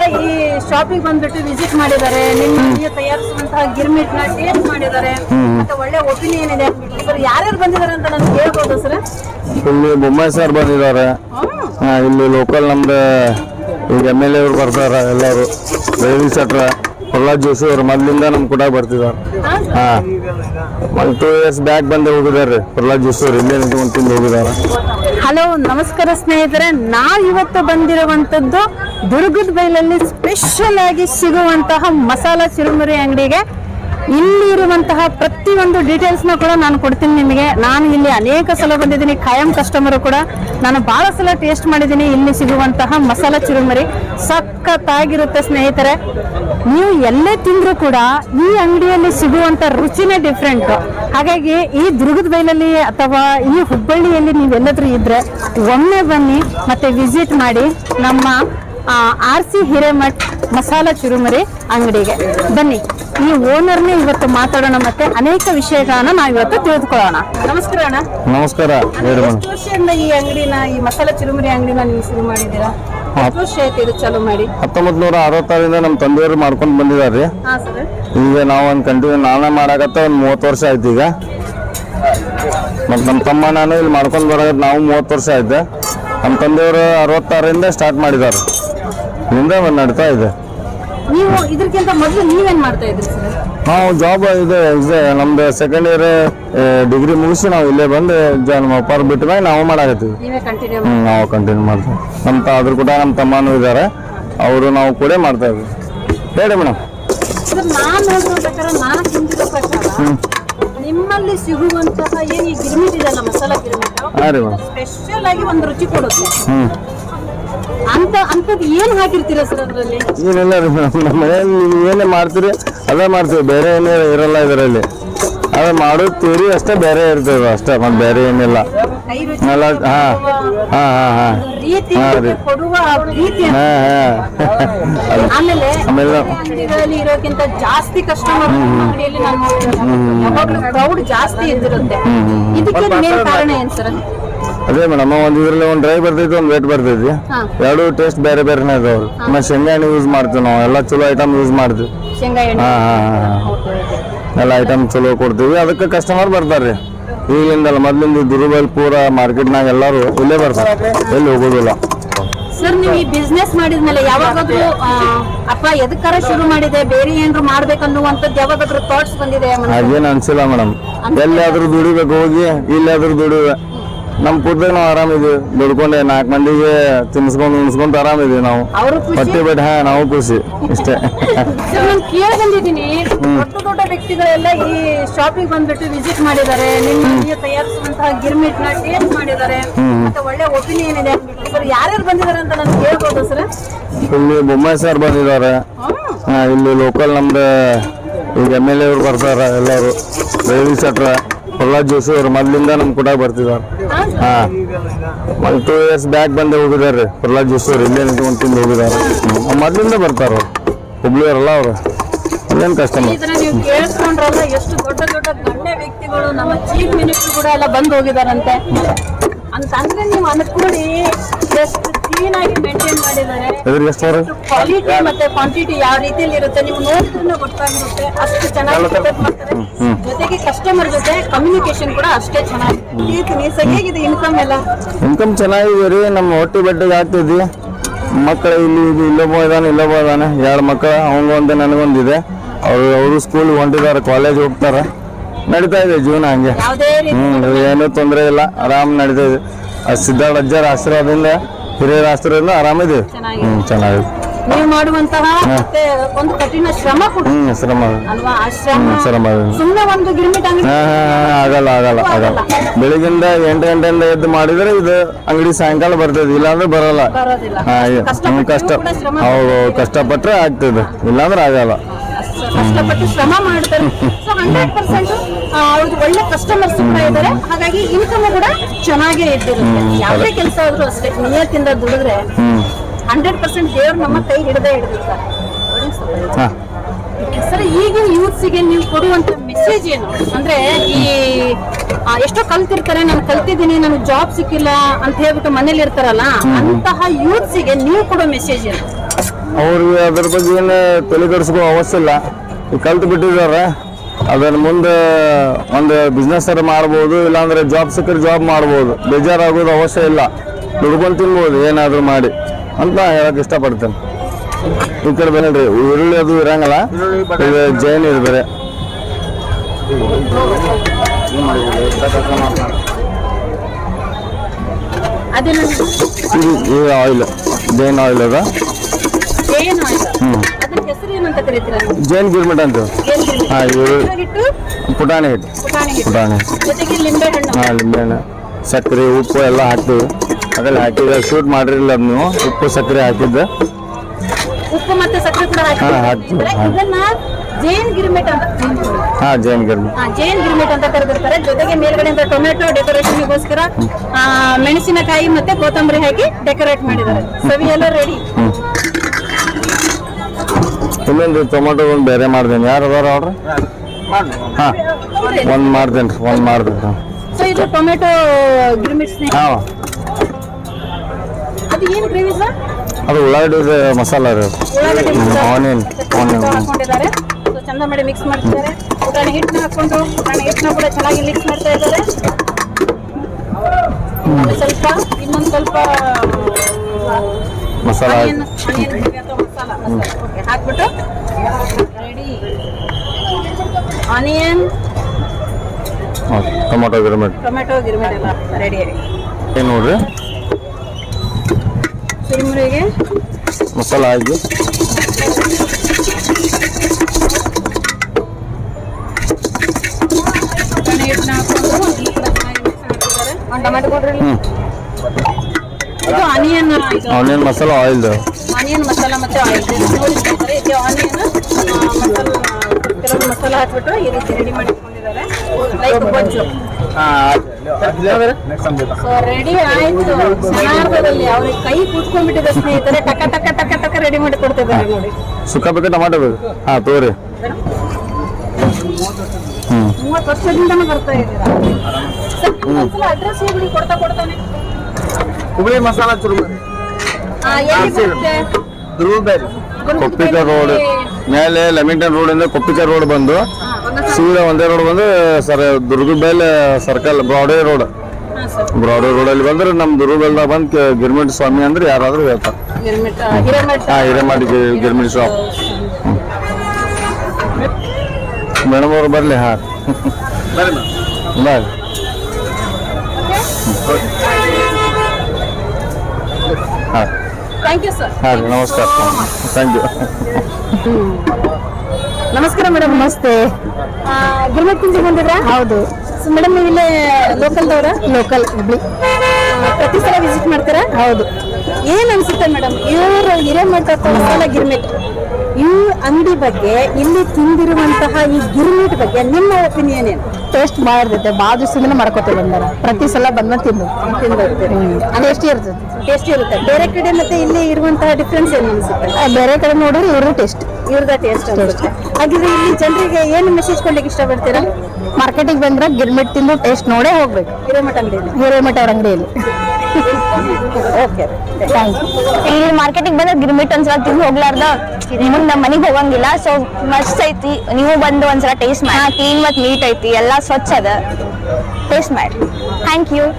ಈ ಶಾಪಿಗೆ ಬಂದ್ಬಿಟ್ಟು ವಿಸಿಟ್ ಮಾಡಿದ್ದಾರೆ ನಿಮ್ಮ ನೀವು ತಯಾರಿಸುವಂತಹ ಗಿರ್ಮಿಟ್ ನ ಟೇಸ್ಟ್ ಮಾಡಿದ್ದಾರೆ ಮತ್ತೆ ಒಳ್ಳೆ ಒಪಿನಿಯನ್ ಇದೆ ಸರ್ ಯಾರ್ಯಾರು ಬಂದಿದ್ದಾರೆ ಅಂತ ನಾನು ಕೇಳ್ಬೋದು ಸರ್ ಇಲ್ಲಿ ಬೊಮ್ಮಾಯಿ ಸರ್ ಬಂದಿದ್ದಾರೆ ಹಾ, ಇಲ್ಲಿ ಲೋಕಲ್ ನಮ್ದು ಈಗ ಎಮ್ ಎಲ್ ಎ ಅವ್ರು ಬರ್ತಾರೆ ಎಲ್ಲರೂ ರವಿ ಶೆಟ್ರ ಪ್ರಹ್ಲಾದ್ ಜೋಶಿ ಅವ್ರು ಮೊದ್ಲಿಂದ ನಮ್ ಕೂಡ ಬರ್ತಿದ್ದಾರೆ ಹಾ ಒಂದು ಟೂ ಇಯರ್ಸ್ ಬ್ಯಾಕ್ ಬಂದೇ ಹೋಗಿದ್ದಾರೆ ಪ್ರಹ್ಲಾದ್ ಜೋಶಿ ಅವ್ರು ಇಲ್ಲೇ ನಿಂತ್ಕೊಂಡು ತಿಂದು ಹೋಗಿದ್ದಾರೆ ಹಲೋ ನಮಸ್ಕಾರ ಸ್ನೇಹಿತರೆ ನಾವು ಇವತ್ತು ಬಂದಿರುವಂತದ್ದು ದುರ್ಗದ ಬೈಲಲ್ಲಿ ಸ್ಪೆಷಲ್ ಆಗಿ ಸಿಗುವಂತಹ ಮಸಾಲ ಚಿರುಮುರಿ ಅಂಗಡಿಗೆ ಇಲ್ಲಿ ಇರುವಂತಹ ಪ್ರತಿಯೊಂದು ಡೀಟೇಲ್ಸ್ ನ ಕೂಡ ನಾನು ಕೊಡ್ತೀನಿ ನಿಮಗೆ ನಾನು ಇಲ್ಲಿ ಅನೇಕ ಸಲ ಬಂದಿದ್ದೀನಿ ಖಾಯಂ ಕಸ್ಟಮರ್ ಕೂಡ ನಾನು ಬಹಳ ಸಲ ಟೇಸ್ಟ್ ಮಾಡಿದ್ದೀನಿ ಇಲ್ಲಿ ಸಿಗುವಂತಹ ಮಸಾಲ ಚಿರುಮುರಿ ಸಖತ್ತಾಗಿರುತ್ತೆ ಸ್ನೇಹಿತರೆ ನೀವು ಎಲ್ಲೇ ತಿಂದ್ರು ಕೂಡ ಈ ಅಂಗಡಿಯಲ್ಲಿ ಸಿಗುವಂತ ರುಚಿನೇ ಡಿಫ್ರೆಂಟ್ ಹಾಗಾಗಿ ಈ ದುರ್ಗದ ಬೈಲಲ್ಲಿ ಅಥವಾ ಈ ಹುಬ್ಬಳ್ಳಿಯಲ್ಲಿ ನೀವೆಲ್ಲಾದ್ರೂ ಇದ್ರೆ ಒಮ್ಮೆ ಬನ್ನಿ ಮತ್ತೆ ವಿಸಿಟ್ ಮಾಡಿ ನಮ್ಮ ಆರ್ ಸಿ ಹಿರೇಮಠ್ ಮಸಾಲ ಚುರುಮುರಿ ಅಂಗಡಿಗೆ ಬನ್ನಿ ಈ ಓನರ್ನೇ ಇವತ್ತು ಮಾತಾಡೋಣ ಮತ್ತೆ ಅನೇಕ ವಿಷಯಗಳನ್ನ ನಾವು ಇವತ್ತು ತಿಳಿದುಕೊಳ್ಳೋಣ ನಮಸ್ಕಾರ ಅಣ್ಣ ನಮಸ್ಕಾರ ಹೇಳಿ ಮೇಡಮ್ ಎಷ್ಟು ವರ್ಷದಿಂದ ಈ ಅಂಗಡಿನ ಈ ಮಸಾಲ ಚುರುಮುರಿ ಅಂಗಡಿನ ನೀವು ಶುರು ಮಾಡಿದ್ದೀರಾ ಎಷ್ಟು ವರ್ಷ ಆಯ್ತು ಇದು ಚಾಲೂ ಮಾಡಿ ಹತ್ತೊಂಬತ್ ನೂರ ಅರವತ್ತಾರರಿಂದ ನಮ್ಮ ತಂದೆಯವರು ಮಾಡ್ಕೊಂಡು ಬಂದಿದ್ದಾರೆ ಹಾ ಸರ್ ಈಗ ನಾವು ಒಂದು ಕಂಟಿನ್ಯೂ ನಾನೇ ಮಾಡಾಕತ್ತ ಒಂದು ಮೂವತ್ತು ವರ್ಷ ಆಯ್ತು ಈಗ ಮತ್ತು ನಮ್ಮ ತಮ್ಮ ನಾನು ಇಲ್ಲಿ ಮಾಡ್ಕೊಂಡು ಬರೋದು ನಾವು ಮೂವತ್ತು ವರ್ಷ ಆಯ್ತು ನಮ್ಮ ತಂದೆಯವರು ಅರವತ್ತಾರರಿಂದ ಸ್ಟಾರ್ಟ್ ಮಾಡಿದ್ದಾರೆ ಇಲ್ಲಿಂದ ಒಂದು ನಡೀತಾ ಇದೆ ನೀವು ಇದಕ್ಕಿಂತ ಮೊದಲು ನೀವೇನ್ ಮಾಡ್ತಾ ಇದ್ರಿ ಸರ್ ನಾವು ಜಾಬ್ ಇದೆ ಇದೆ ನಮ್ದು ಸೆಕೆಂಡ್ ಇಯರ್ ಡಿಗ್ರಿ ಮುಗಿಸಿ ನಾವು ಇಲ್ಲೇ ಬಂದು ಜ- ನಮ್ಮ ಅಪ್ಪಾರು ಬಿಟ್ಟ ಮೇಲೆ ನಾವು ಮಾಡಾಕತ್ತೀವಿ ನೀವೇ ಕಂಟಿನ್ಯೂ ಹ್ಮ್, ನಾವು ಕಂಟಿನ್ಯೂ ಮಾಡ್ತೀವಿ ನಮ್ಮ ತ ಅದ್ರ ಕೂಡ ನಮ್ಮ ತಮ್ಮನೂ ಇದ್ದಾರೆ ಅವರು ನಾವು ಕೂಡ ಮಾಡ್ತಾ ಇದ್ವಿ ಹೇಳಿ ಮೇಡಮ್ ಸರ್ ನಾನು ನೋಡಿರೋ ಪ್ರಕಾರ ನಾನು ತಿಂದಿರೋ ಪ್ರಕಾರ ನಿಮ್ಮಲ್ಲಿ ಸಿಗುವಂತಹ ಏನ್ ಈ ಗಿರ್ಮಿಟ್ ಇದೆಯಲ್ಲ ಮಸಾಲ ಗಿರ್ಮಿಟ್ ಹಾಂ ರೀ ಮೇಡಮ್ ಸ್ಪೆಷಲ್ ಆಗಿ ಒಂದು ರುಚಿ ಕೊಡುತ್ತೆ ಹ್ಞೂ ಅಂತ ಅಂತದ್ ಏನ್ ಹಾಕಿರ್ತೀರಾ ಸರ್ ಅದ್ರಲ್ಲಿ ಏನಿಲ್ಲ ರೀ ಮೇಡಮ್ ನಮ್ಮ ಮನೆಯಲ್ಲಿ ನೀವು ಏನೇ ಮಾಡ್ತೀರಿ ಅದೇ ಮಾಡ್ತೀವಿ ಬೇರೆ ಏನೇ ಇರಲ್ಲ ಇದರಲ್ಲಿ ಅದೇ ಮಾಡೋದು ತೂರಿ ಅಷ್ಟೇ ಬೇರೆ ಇರ್ತದೆ ಅಷ್ಟೇ ಮತ್ತೆ ಬೇರೆ ಏನಿಲ್ಲ ಕೈ ರುಚಿ ಎಲ್ಲ ಹಾಂ ಹಾಂ ಹಾಂ ಹಾಂ ರೀತಿ ಹಾ ರೀ. ಕೊಡುವ ಪ್ರೀತಿ ಅಂತ. ಹಾಂ ಹಾಂ ಆಮೇಲೆ ಆಮೇಲೆ ಬೇರೆ ಅಂಗಡಿಗಳಲ್ಲಿ ಇರೋಕ್ಕಿಂತ ಜಾಸ್ತಿ ಕಸ್ಟಮರ್ ಅಂಗಡಿಯಲ್ಲಿ ನಾನು ನೋಡ್ತೀನಿ. ಯಾವಾಗ್ಲೂ ಕ್ರೌಡ್ ಜಾಸ್ತಿ ಇದ್ದಿರುತ್ತೆ ಇದಕ್ಕೆ ಮೇನ್ ಕಾರಣ ಏನ್ ಸರ್ ಅದೇ ಮೇಡಮ್ ಒಂದು ಇದರಲ್ಲಿ ಒಂದು ಡ್ರೈ ಬರ್ತೈತಿ ಒಂದು ವೇಟ್ ಬರ್ತೈತಿ ಹಾ. ಎರಡು ಟೇಸ್ಟ್ ಬೇರೆ ಬೇರೆನೇ ಇದಾವೆ ಆಮೇಲೆ ಶೇಂಗಾ ಎಣ್ಣೆ ಯೂಸ್ ಮಾಡ್ತೀವಿ ನಾವು ಎಲ್ಲ ಚಲೋ ಐಟಮ್ ಯೂಸ್ ಮಾಡ್ತೀವಿ ಶೇಂಗಾ ಎಣ್ಣೆ ಹಾಂ ಹಾಂ ಹಾಂ ಎಲ್ಲ ಐಟಮ್ ಚಲೋ ಕೊಡ್ತೀವಿ ಅದಕ್ಕೆ ಕಸ್ಟಮರ್ ಬರ್ತಾರೆ ಈಗಲಿಂದಲ್ಲ ಮೊದ್ಲಿಂದ ದುರ್ಬಲ್ ಪೂರ ಮಾರ್ಕೆಟ್ನಾಗ ಎಲ್ಲರೂ ಇಲ್ಲೇ ಬರ್ತಾರೆ ಎಲ್ಲಿ ಹೋಗೋದಿಲ್ಲ ಸರ್ ನೀವು ಈ ಬಿಸ್ನೆಸ್ ಮಾಡಿದ್ಮೇಲೆ ಯಾವಾಗಾದ್ರೂ ಆ, ಅಪ್ಪ ಎದಕ್ಕಾರ ಶುರು ಮಾಡಿದೆ ಬೇರೆ ಏನಾದ್ರು ಮಾಡ್ಬೇಕನ್ನುವಂಥದ್ದು ಯಾವಾಗಾದ್ರೂ ಥಾಟ್ಸ್ ಬಂದಿದೆ ಮನಸ್ಸಿಗೆ? ಹಾಗೇನು ಅನ್ಸಿಲ್ಲ ಮೇಡಮ್ ಎಲ್ಲಿಯಾದ್ರೂ ದುಡಿಬೇಕು ಹೋಗಿ ಇಲ್ಲಾದ್ರೂ ದುಡಿವೆ ನಮ್ಮ ಕುದ್ದಾಗ ನಾವು ಆರಾಮಿದ್ದೀವಿ ದುಡ್ಕೊಂಡೆ ನಾಲ್ಕು ಮಂದಿಗೆ ತಿನ್ಸ್ಕೊಂಡು ಉಣಿಸ್ಕೊಂಡು ಆರಾಮಿದ್ದೀವಿ ನಾವು ಅವರು ಖುಷಿ ಪಟ್ಟಿ ಬಟ್ ಹಾ ನಾವು ಖುಷಿ ಇಷ್ಟೇ ಸರ್ ನಾನು ಕೇಳಿ ಬಂದಿದ್ದೀನಿ ದೊಡ್ಡ ದೊಡ್ಡ ವ್ಯಕ್ತಿಗಳೆಲ್ಲ ಈ ಶಾಪಿಗೆ ಬಂದ್ಬಿಟ್ಟು ವಿಸಿಟ್ ಮಾಡಿದ್ದಾರೆ ನಿಮ್ಮ ನೀವು ತಯಾರಿಸುವಂತಹ ಗಿರ್ಮಿಟ್ ನ ಟೇಸ್ಟ್ ಮಾಡಿದ್ದಾರೆ ಮತ್ತೆ ಒಳ್ಳೆ ಒಪಿನಿಯನ್ ಇದೆ ಸರ್ ಯಾರ್ಯಾರು ಬಂದಿದ್ದಾರೆ ಅಂತ ನಾನು ಕೇಳ್ಬೋದು ಸರ್ ಇಲ್ಲಿ ಬೊಮ್ಮಾಯಿ ಸರ್ ಬಂದಿದ್ದಾರೆ ಹಾ, ಇಲ್ಲಿ ಲೋಕಲ್ ನಮ್ದು ಈಗ ಎಮ್ ಎಲ್ ಎ ಅವ್ರು ಬರ್ತಾರೆ ಎಲ್ಲರೂ ರವಿ ಶೆಟ್ರ ಪ್ರಹ್ಲಾದ್ ಜೋಶಿ ಅವ್ರು ಮೊದ್ಲಿಂದ ನಮ್ಮ ಕೂಡ ಬರ್ತಿದ್ದಾರೆ ಹಾ ಒಂದು ಟೂ ಇಯರ್ಸ್ ಬ್ಯಾಕ್ ಬಂದೇ ಹೋಗಿದ್ದಾರೆ ಪ್ರಹ್ಲಾದ್ ಜೋಶಿ ಅವ್ರು ಇಲ್ಲೇ ನಿಂತ್ಕೊಂಡು ತಿಂದು ಹೋಗಿದ್ದಾರೆ ಹ್ಮ್. ಮೊದ್ಲಿಂದ ಬರ್ತಾರ ಅವ್ರು ಹುಬ್ಳಿಯವರಲ್ಲ ಅವರು ಅಲ್ಲೇನು ಈ ಕಸ್ಟಮರ್ ತರ ನೀವು ಕೇಳಿಸ್ಕೊಂಡ್ರಲ್ಲ ಎಷ್ಟು ದೊಡ್ಡ ದೊಡ್ಡ ಗಣ್ಯ ವ್ಯಕ್ತಿಗಳು ನಮ್ಮ ಚೀಫ್ ಮಿನಿಸ್ಟರ್ ಕೂಡ ಎಲ್ಲ ಬಂದು ಹೋಗಿದಾರಂತೆ ಅಂತ ಅಂದ್ರೆ ನೀವು ಅನ್ಕೊಳ್ಳಿ ಎಷ್ಟು ಕ್ಲೀನ್ ಆಗಿ ಮೇಂಟೈನ್ ಮಾಡಿದ್ದಾರೆ ಎದುರಿಗೆ ಎಷ್ಟು ಅವ್ರು ಕ್ವಾಲಿಟಿ ಮತ್ತೆ ಕ್ವಾಂಟಿಟಿ ಯಾವ ರೀತಿಯಲ್ಲಿ ಇರುತ್ತೆ ನೀವು ನೋಡಿದ್ರೆ ಗೊತ್ತಾಗಿರುತ್ತೆ ಅಷ್ಟು ಚೆನ್ನಾಗಿ prepare ಮಾಡ್ತಾರೆ ಜೊತೆಗೆ ಕಸ್ಟಮರ್ ಜೊತೆ ಕಮ್ಯುನಿಕೇಶನ್ ಕೂಡ ಅಷ್ಟೇ ಚೆನ್ನಾಗಿ ಸರ್ ಹೇಗಿದೆ ಇನ್ಕಮ್ ಎಲ್ಲ ಇನ್ಕಮ್ ಚೆನ್ನಾಗಿದೆ ರೀ ನಮ್ಮ ಹೊಟ್ಟೆ ಬಟ್ಟೆಗೆ ಆಗ್ತಿದ್ವಿ ಮಕ್ಕಳು ಇಲ್ಲಿ ಇಲ್ಲಿ ಇಲ್ಲೊಬ್ಬ ಇದಾನೆ ಇಲ್ಲೊಬ್ಬ ಇದಾನೆ ಎರಡು ಮಕ್ಕಳು ಅವಂಗೊಂದು ನನಗೊಂದಿದೆ ಅವರು ಅವರು ಸ್ಕೂಲ್ ಹೊಂಟಿದ್ದಾರೆ ಕಾಲೇಜ್ ಹೋಗ್ತಾರೆ ನಡೀತಾ ಇದೆ ಜೀವನ ಹಂಗೆ ಯಾವುದೇ ರೀತಿ ಹ್ಮ್ ಏನೂ ತೊಂದರೆ ಇಲ್ಲ ಆರಾಮ್ ನಡೀತಾ ಇದೆ ಆ ಸಿದ್ಧಾರ್ಥ ಅಜ್ಜರ ಆಶೀರ್ವಾದದಿಂದ ಹಿರಿಯರ ಆಶೀರ್ವಾದದಿಂದ ಆರಾಮಿದೆ ಚೆನ್ನಾಗಿದೆ. ಹ್ಮ್ ಚೆನ್ನಾಗಿದೆ ನೀವು ಮಾಡುವಂತಹ ಮತ್ತೆ ಒಂದು ಕಠಿಣ ಶ್ರಮ ಕೂಡ ಹ್ಮ್ ಶ್ರಮ ಅಲ್ವಾ ಆ ಶ್ರಮ ಹ್ಮ್ ಶ್ರಮ ಸುಮ್ಮನೆ ಒಂದು ಗಿರ್ಮಿಟ್ ಅಂಗಡಿ ಹಾ, ಹಾ, ಹಾ, ಆಗಲ್ಲ ಆಗಲ್ಲ ಆಗಲ್ಲ ಬೆಳಿಗ್ಗಿಂದ ಎಂಟು ಗಂಟೆಯಿಂದ ಎದ್ದು ಮಾಡಿದ್ರೆ ಇದು ಅಂಗಡಿ ಸಾಯಂಕಾಲ ಬರ್ತದೆ ಇಲ್ಲಾಂದ್ರೆ ಬರಲ್ಲ ಬರೋದಿಲ್ಲ ಹಾ, ಇದೆ. ಹ್ಮ್, ಕಷ್ಟ ಕೂಡ ಶ್ರಮ ಹೌದು ಕಷ್ಟಪಟ್ರೆ ಆಗ್ತದೆ ಇಲ್ಲಾಂದ್ರೆ ಆಗಲ್ಲ ಕಷ್ಟಪಟ್ಟು ಶ್ರಮ ಮಾಡ್ತಾರೆ ಸೊ ಹಂಡ್ರೆಡ್ ಪರ್ಸೆಂಟ್ ಅವ್ರಿಗೆ ಒಳ್ಳೆ ಕಸ್ಟಮರ್ಸ್ ಕೂಡ ಇದ್ದಾರೆ ಹಾಗಾಗಿ ಇನ್ಕಮ್ ಕೂಡ ಚೆನ್ನಾಗೇ ಇದ್ದಿರುತ್ತೆ ಯಾವುದೇ ಕೆಲಸ ಆದ್ರೂ ಅಷ್ಟೇ ನಿಯತ್ತಿಂದ ದುಡಿದ್ರೆ ಹ್ಮ್ ಹಂಡ್ರೆಡ್ ಪರ್ಸೆಂಟ್ ದೇವ್ರು ನಮ್ಮ ಕೈ ಹಿಡದೇ ಹಿಡಿದಿರ್ತಾರೆ ಹಾ ಸರ್ ಈಗಿನ ಯೂತ್ಸಿಗೆ ನೀವು ಕೊಡುವಂತ ಮೆಸೇಜ್ ಏನು ಅಂದ್ರೆ ಈ ಆ, ಎಷ್ಟೋ ಕಲ್ತಿರ್ತಾರೆ ನಾನು ಕಲ್ತಿದ್ದೀನಿ ನನಗೆ ಜಾಬ್ ಸಿಕ್ಕಿಲ್ಲ ಅಂತ ಹೇಳ್ಬಿಟ್ಟು ಮನೇಲಿ ಇರ್ತಾರಲ್ಲ ಅಂತಹ ಯೂತ್ಸಿಗೆ ನೀವು ಕೊಡೋ ಮೆಸೇಜ್ ಏನು ಅವ್ರಿಗೆ ಅದ್ರ ಬಗ್ಗೆ ಏನು ತಲೆ ಕೆಡಿಸ್ಕೋ ಅವಶ್ಯ ಇಲ್ಲ ಈಗ ಕಲ್ತು ಬಿಟ್ಟಿದ್ದಾರೆ ಅದನ್ನ ಮುಂದೆ ಒಂದು ಬಿಸ್ನೆಸ್ ಥರ ಮಾಡ್ಬೋದು ಇಲ್ಲಾಂದ್ರೆ ಜಾಬ್ ಸಿಕ್ಕರೆ ಜಾಬ್ ಮಾಡ್ಬೋದು ಬೇಜಾರಾಗೋದು ಅವಶ್ಯ ಇಲ್ಲ ದುಡ್ಕೊಂಡು ತಿನ್ಬೋದು ಏನಾದರೂ ಮಾಡಿ ಅಂತ ಹೇಳಕ್ ಇಷ್ಟಪಡ್ತೇನೆ ಈ ಕಡೆ ಬನ್ರಿ ಈರುಳ್ಳಿ ಅದು ಇರಂಗಲ್ಲ ಇದು ಜೈನ್ ಇದು ಬೇರೆ ಅದೇನು ಇದು ಇದು ಆಯಿಲ್ ಜೈನ್ ಆಯಿಲ್ ಅದ ಏನು ಆಯ್ತು ಹ್ಞೂ ಅದ್ರ ಹೆಸರು ಏನಂತ ಕರೀತೀರಾ ಜೈನ್ ಗಿರ್ಮಿಟ್ ಅಂತ ಏನ್ ಗಿರ್ಮಿಟ್? ಹಾಂ ಇದು ಹಿಟ್ಟು ಪುಟಾಣಿ ಹಿಟ್ಟು ಪುಟಾಣಿ ಹಿಟ್ಟು ಪುಟಾಣಿ ಜೊತೆಗೆ ಲಿಂಬೆ ಹಣ್ಣು ಹಾಂ ಲಿಂಬೆಹಣ್ಣು ಸಕ್ಕರೆ ಉಪ್ಪು ಎಲ್ಲ ಹಾಕ್ತೀವಿ ಅದೆಲ್ಲ ಹಾಕಿದ್ರೆ ಶೂಟ್ ಮಾಡಿರಲಿಲ್ಲ ಅದು ನೀವು ಉಪ್ಪು ಸಕ್ಕರೆ ಹಾಕಿದ್ದೆ ಉಪ್ಪು ಮತ್ತೆ ಸಕ್ಕರೆ ಕೂಡ ಹಾಕಿ ಹಾ, ಹಾಕ್ತೀವಿ. ಹಾ. ಇದನ್ನ ಜೇನ್ ಗಿರ್ಮಿಟ್ ಅಂತ ಹಾಂ ಜೈನ್ ಗಿರ್ಮಿಟ್ ಆ, ಜೇನ್ ಗಿರ್ಮಿಟ್ ಅಂತ ಕರೆದಿರ್ತಾರೆ ಜೊತೆಗೆ ಮೇಲ್ಗಡೆಯಿಂದ ಟೊಮೆಟೊ ಡೆಕೋರೇಷನ್ಗೋಸ್ಕರ ಮೆಣಸಿನಕಾಯಿ ಮತ್ತೆ ಕೊತ್ತಂಬರಿ ಹಾಕಿ ಡೆಕೋರೇಟ್ ಮಾಡಿದ್ದಾರೆ ಸವಿಯೆಲ್ಲ ರೆಡಿ ಹ್ಞೂ ಇನ್ನೊಂದು ಟೊಮೊಟೊ ಒಂದು ಬೇರೆ ಮಾಡ್ದೇನೆ ಯಾರು ಅದಾರ ಅವ್ರ ಹಾಂ ಒಂದು ಮಾಡ್ತೇನೆ ರೀ ಒಂದು ಮಾಡ್ತೇನೆ ಹಾಂ ಸೊ ಇದು ಟೊಮೆಟೊ ಗಿರ್ಮಿಟ್ ಸ್ನೇಕ್ ಹಾಂ ಅದು ಏನು ಗ್ರೇವಿ ಸರ್ ಅದು ಉಳ್ಳಾಗಡ್ಡಿ ಮಸಾಲ ರೀ ಉಳ್ಳಾಗಡ್ಡಿ ಮಸಾಲ. ಆನಿಯನ್ ಆನಿಯನ್ ಹಾಕೊಂಡಿದ್ದಾರೆ ಸೊ ಚಂದ ಮಾಡಿ ಮಿಕ್ಸ್ ಮಾಡ್ತಿದ್ದಾರೆ ಪುಟಾಣಿ ಹಿಟ್ಟನ್ನ ಹಾಕೊಂಡು ಪುಟಾಣಿ ಹಿಟ್ಟನ್ನ ಕೂಡ ಚೆನ್ನಾಗಿ ಮಿಕ್ಸ್ ಮಾಡ್ತಾ ಇದ್ದಾರೆ ಸ್ವಲ್ಪ ಇನ್ನೊಂದು ಸ್ವಲ್ಪ ಮಸಾಲ ಆನಿಯನ್ ಆನಿಯನ್ ಅಥವಾ ಮಸಾಲ ಮಸಾಲ ಓಕೆ ಹಾಕ್ಬಿಟ್ಟು ರೆಡಿ ಆನಿಯನ್ ಹಾಕಿ ಟೊಮೊಟೊ ಗಿರ್ಮಿಟ್ ಟೊಮೆಟೊ ಗಿರ್ಮಿಟ್ ಎಲ್ಲ ರೆಡಿ ಆಗಿ ಏನು ನೋಡ್ರಿ ಚುರುಮುರಿಗೆ ಮಸಾಲ ಹಾಕಿ ಪುಟಾಣಿ ಹಿಟ್ಟನ್ನ ಹಾಕೊಂಡು ಈ ಕೂಡ ಚೆನ್ನಾಗಿ ಮಿಕ್ಸ್ ಮಾಡ್ತಿದ್ದಾರೆ ಒಂದು ಟೊಮೆಟೊ ಕೊಡ್ರಿ ಹ್ಞೂ ಇದು ಆನಿಯನ್ ಇದು ಆನಿಯನ್ ಮಸಾಲ ಆಯಿಲ್ದು ಆನಿಯನ್ ಮಸಾಲ ಮತ್ತೆ ಆಯಿಲ್ ನೋಡಿರ್ತಾರೆ ಇದು ಆನಿಯನ್ ಮಸಾಲ ಕೆಲವೊಂದು ಮಸಾಲ ಹಾಕ್ಬಿಟ್ಟು ಈ ರೀತಿ ರೆಡಿ ಮಾಡಿಟ್ಕೊಂಡಿದ್ದಾರೆ ಲೈಕ್ ಬೊಜ್ಜು ಸೊ ರೆಡಿ ಆಯ್ತು ಸ್ನಾರ್ಧದಲ್ಲಿ ಅವ್ರಿಗೆ ಕೈ ಕೂತ್ಕೊಂಡ್ಬಿಟ್ಟಿದೆ ಸ್ನೇಹಿತರೆ ಟಕ ಟಕ ಟಕ ಟಕ ರೆಡಿ ಮಾಡಿ ಕೊಡ್ತಿದ್ದಾರೆ ನೋಡಿ ಸುಕ್ಕ ಬೇಕಾ ಟೊಮಾಟೊ ಬೇಕು ಹಾಂ ತಗೋರಿ ಹ್ಞೂ ಮೂವತ್ತು ವರ್ಷದಿಂದನೂ ಬರ್ತಾ ಇದ್ದೀರಾ ಸರ್ ಒಂದ್ಸಲ ಅಡ್ರೆಸ್ ಹೇಳಿ ಕೊಡ್ತಾ ಕೊಡ್ತಾನೆ ಹುಬ್ಳಿ ಮಸಾಲ ಚುರುಮುರಿ ಆ, ಎಲ್ಲಿ ಬರುತ್ತೆ ಕೊಪ್ಪಿಕರ್ ರೋಡ್ ಮೇಲೆ ಲೆಮಿಂಟನ್ ರೋಡ್ ಇಂದ ಕೊಪ್ಪಿಕರ್ ರೋಡ್ ಬಂದು ಸೀದಾ ಒಂದೇ ರೋಡ್ ಬಂದು sir Durgabail circle Broadway road ಹಾಂ ಸರ್ ಬ್ರಾಡ್ವೇ ರೋಡಲ್ಲಿ ಬಂದ್ರೆ ನಮ್ಮ ದುರ್ಗಬೈಲ್ದಾಗ ಬಂದು ಗಿರ್ಮಿಟ್ ಸ್ವಾಮಿ ಅಂದ್ರೆ ಯಾರಾದ್ರೂ ಹೇಳ್ತಾರೆ ಗಿರ್ಮಿಟ್ ಹಿರೇಮಠ ಹಾಂ ಹಿರೇಮಾಡಿ ಗಿರ್ಮಿಟ್ ಶಾಪ್ ಮೇಡಮ್ ಅವ್ರು ಬರಲಿ ಹಾಂ ಬಾಯ್ ಹಾಂ ಥ್ಯಾಂಕ್ ಯು ಸರ್ ಹಾಂ ರೀ ನಮಸ್ಕಾರ ಥ್ಯಾಂಕ್ ಯು ನಮಸ್ಕಾರ ಮೇಡಮ್ ನಮಸ್ತೆ ಗಿರ್ಮಿಟ್ ಕುಂಜಿ ಬಂದಿದ್ರಾ ಹೌದು ಮೇಡಮ್ ನೀವು ಇಲ್ಲೇ ಲೋಕಲ್ದವ್ರ ಲೋಕಲ್ ಹುಬ್ಳಿ ಪ್ರತಿ ಸಲ ವಿಸಿಟ್ ಮಾಡ್ತೀರಾ ಹೌದು ಏನ್ ಅನ್ಸುತ್ತೆ ಮೇಡಮ್ ಇವರು ಹಿರೇಮಠ ಮಸಾಲ ಗಿರ್ಮಿಟ್ ಈ ಅಂಗಡಿ ಬಗ್ಗೆ ಇಲ್ಲಿ ತಿಂದಿರುವಂತಹ ಈ ಗಿರ್ಮಿಟ್ ಬಗ್ಗೆ ನಿಮ್ಮ ಒಪಿನಿಯನ್ ಏನು ಟೇಸ್ಟ್ ಭಾಳ ಇರ್ತೈತೆ ಭಾಳ ದಿವಸದಿಂದ ಮಾಡ್ಕೊತೇವೆ ಬಂದಾರ ಪ್ರತಿ ಸಲ ಬಂದ ತಿಂದು ತಿಂದಿರ್ತೀರಿ ಟೇಸ್ಟಿ ಇರ್ತೈತೆ ಟೇಸ್ಟಿ ಇರುತ್ತೆ ಬೇರೆ ಕಡೆ ಮತ್ತೆ ಇಲ್ಲಿ ಇರುವಂತಹ ಡಿಫ್ರೆನ್ಸ್ ಏನು ಅನ್ಸುತ್ತೆ ಆ, ಬೇರೆ ಕಡೆ ನೋಡಿದ್ರೆ ಇವರು ಟೇಸ್ಟ್ ಇವ್ರದ ಟೇಸ್ಟ್ ಅನ್ಸುತ್ತೆ ಹಾಗಿದ್ರೆ ಇಲ್ಲಿ ಜನರಿಗೆ ಏನು ಮೆಸೇಜ್ ಕೊಡ್ಲಿಕ್ಕೆ ಇಷ್ಟಪಡ್ತೀರಾ ಮಾರ್ಕೆಟಿಗೆ ಬಂದ್ರೆ ಗಿರ್ಮಿಟ್ ತಿಂದು ಟೇಸ್ಟ್ ನೋಡೇ ಹೋಗ್ಬೇಕು ಹಿರೇಮಠ ಅಂಗಡಿಯಲ್ಲಿ ಹಿರೇಮಠ ಅವ್ರ ಅಂಗಡಿಯಲ್ಲಿ ಓಕೆ ಥ್ಯಾಂಕ್ ಯು ಇಲ್ಲಿ ಮಾರ್ಕೆಟಿಗೆ ಬಂದ್ರೆ ಗಿರ್ಮಿಟ್ ಒಂದ್ಸಲ ತಿಂದು ಹೋಗ್ಲಾರ್ದ ಮುಂದೆ ನಮ್ಮ ಮನೆಗೆ ಹೋಗಂಗಿಲ್ಲ ಸೊ ಮಸ್ತ್ ಐತಿ ನೀವು ಬಂದು ಒಂದ್ಸಲ ಟೇಸ್ಟ್ ಮಾಡಿ ಕ್ಲೀನ್ ಮತ್ತು ನೀಟ್ ಐತಿ ಎಲ್ಲ ಸ್ವಚ್ಛ ಅದ ಟೇಸ್ಟ್ ಮಾಡಿ ಥ್ಯಾಂಕ್ ಯು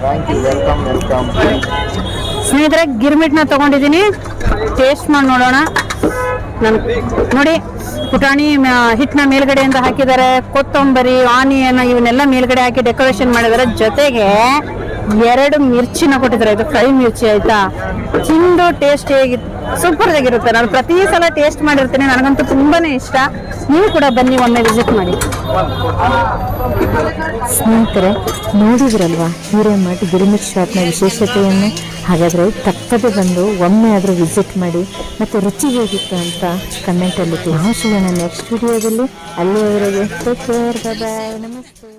ಸ್ನೇಹಿತರೆ ಗಿರ್ಮಿಟ್ನ ತಗೊಂಡಿದ್ದೀನಿ ಟೇಸ್ಟ್ ಮಾಡಿ ನೋಡೋಣ ನಾನು ನೋಡಿ ಪುಟಾಣಿ ಮ- ಹಿಟ್ನ ಮೇಲ್ಗಡೆಯಿಂದ ಹಾಕಿದ್ದಾರೆ ಕೊತ್ತಂಬರಿ ಆನಿಯನ್ ಇವನ್ನೆಲ್ಲ ಮೇಲ್ಗಡೆ ಹಾಕಿ ಡೆಕೋರೇಷನ್ ಮಾಡಿದ್ದಾರೆ ಜೊತೆಗೆ ಎರಡು ಮಿರ್ಚಿನ ಕೊಟ್ಟಿದ್ದಾರೆ ಇದು ಫ್ರೈ ಮಿರ್ಚಿ ಆಯ್ತಾ ತಿಂದು ಟೇಸ್ಟ್ ಹೇಗಿ ಸೂಪರ್ ಆಗಿರುತ್ತೆ ನಾನು ಪ್ರತಿ ಸಲ ಟೇಸ್ಟ್ ಮಾಡಿರ್ತೀನಿ ನನಗಂತೂ ತುಂಬಾನೇ ಇಷ್ಟ ನೀವು ಕೂಡ ಬನ್ನಿ ಒಮ್ಮೆ ವಿಸಿಟ್ ಮಾಡಿ ಸ್ನೇಹಿತರೆ ನೋಡಿದ್ರಲ್ವಾ ಹಿರೇಮಠ್ ಗಿರಿಮಿಟ್ ಶಾಪ್ನ ವಿಶೇಷತೆಯನ್ನು ಹಾಗಾದರೆ ತಪ್ಪದೆ ಬಂದು ಒಮ್ಮೆ ಆದರೂ ವಿಸಿಟ್ ಮಾಡಿ ಮತ್ತು ರುಚಿ ಹೇಗಿತ್ತು ಅಂತ ಕಮೆಂಟಲ್ಲಿ ನಾವು ಸಿಗೋಣ ನೆಕ್ಸ್ಟ್ ವಿಡಿಯೋದಲ್ಲಿ ಅಲ್ಲಿಯವರೆಗೆ ಟೇಕ್ ಕೇರ್ ಬಾಯ್ ನಮಸ್ತೆ